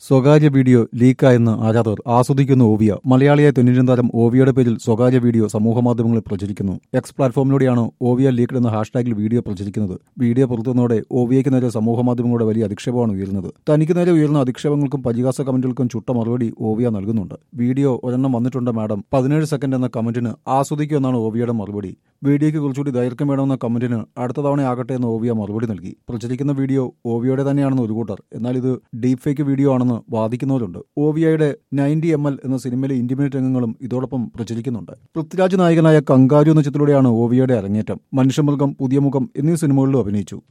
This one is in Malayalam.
സ്വകാര്യ വീഡിയോ ലീക്കായെന്ന് ആരാധകർ ആസ്വദിക്കുന്ന ഓവിയ മലയാളിയായ തെന്നിന്ത്യൻ താരം ഓവിയയുടെ പേരിൽ സ്വകാര്യ വീഡിയോ സമൂഹമാധ്യമങ്ങളിൽ പ്രചരിക്കുന്നു എക്സ് പ്ലാറ്റ്ഫോമിലൂടെയാണ് ഓവിയ ലീക്ഡ് എന്ന ഹാഷ്ടാഗിൽ വീഡിയോ പ്രചരിക്കുന്നത് വീഡിയോ പുറത്തുവന്നതോടെ ഓവിയയ്ക്ക് നേരെ സമൂഹമാധ്യമങ്ങളുടെ വലിയ അധിക്ഷേപമാണ് ഉയരുന്നത് തനിക്ക് നേരെ ഉയർന്ന അധിക്ഷേപങ്ങൾക്കും പരിഹാസ കമന്റുകൾക്കും ചുട്ട മറുപടി ഓവിയ നൽകുന്നുണ്ട് വീഡിയോ ഒരെണ്ണം വന്നിട്ടുണ്ട് മാഡം പതിനേഴ് സെക്കൻഡ് എന്ന കമന്റിന് ആസ്വദിക്കുമെന്നാണ് ഓവിയയുടെ മറുപടി വീഡിയോയ്ക്ക് കുറച്ചുകൂടി ദൈർഘ്യം വേണമെന്ന കമന്റിന് അടുത്ത തവണയാകട്ടെ എന്ന് ഓവിയ മറുപടി നൽകി പ്രചരിക്കുന്ന വീഡിയോ ഓവിയയുടെ തന്നെയാണെന്ന് ഒരു കൂട്ടർ എന്നാൽ ഇത് ഡീപ് ഫേക്ക് വീഡിയോ ആണെന്ന് വാദിക്കുന്നവരുണ്ട് ഓവിയയുടെ നയൻറ്റി എം എൽ എന്ന സിനിമയിലെ ഇന്റിമേറ്റ് രംഗങ്ങളും ഇതോടൊപ്പം പ്രചരിക്കുന്നുണ്ട് പൃഥ്വിരാജ് നായകനായ കങ്കാരു എന്ന ചിത്രത്തിലൂടെയാണ് ഓവിയയുടെ അരങ്ങേറ്റം മനുഷ്യമൃഗം പുതിയ മുഖം എന്നീ സിനിമകളിലും അഭിനയിച്ചു